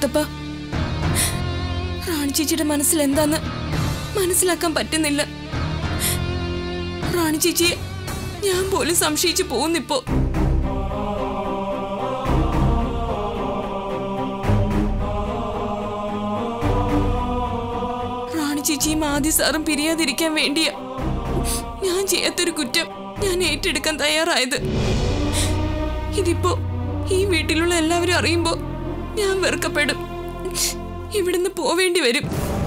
മുത്തപ്പ റാണി ചേച്ചിയുടെ മനസ്സിൽ എന്താന്ന് മനസ്സിലാക്കാൻ പറ്റുന്നില്ല റാണി ചേച്ചിയെ ഞാൻ പോലും സംശയിച്ചു പോകുന്നിപ്പോ റാണി ചേച്ചിയും ആദ്യ സാറും പിരിയാതിരിക്കാൻ വേണ്ടിയാ ഞാൻ ചെയ്യാത്തൊരു കുറ്റം ഞാൻ ഏറ്റെടുക്കാൻ തയ്യാറായത് ഇതിപ്പോ ഈ വീട്ടിലുള്ള എല്ലാവരും അറിയുമ്പോ ഞാൻ വെറുക്കപ്പെടും ഇവിടുന്ന് പോവേണ്ടി വരും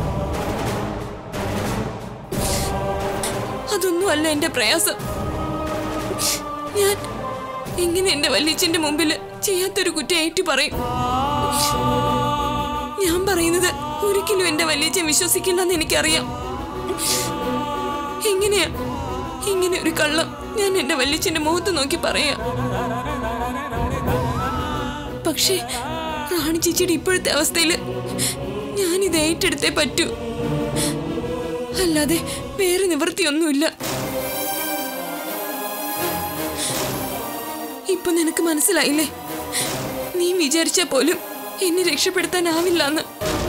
അതൊന്നുമല്ല എന്റെ പ്രയാസം ഞാൻ എങ്ങനെ എന്റെ വല്യച്ഛന്റെ മുമ്പിൽ ചെയ്യാത്തൊരു കുറ്റം ഏറ്റു പറയും ഞാൻ പറയുന്നത് ഒരിക്കലും എന്റെ വല്യച്ഛൻ വിശ്വസിക്കില്ലെന്ന് എനിക്കറിയാം എങ്ങനെയാ ഇങ്ങനെ ഒരു കള്ളം ഞാൻ എന്റെ വല്യച്ഛന്റെ മുഖത്ത് നോക്കി പറയാ പക്ഷേ റാണി ചേച്ചിയുടെ ഇപ്പോഴത്തെ അവസ്ഥയില് ഞാനിത് ഏറ്റെടുത്തേ പറ്റൂ അല്ലാതെ വേറെ നിവൃത്തിയൊന്നുമില്ല ഇപ്പൊ നിനക്ക് മനസ്സിലായില്ലേ നീ വിചാരിച്ച പോലും എന്നെ രക്ഷപ്പെടുത്താനാവില്ലെന്ന്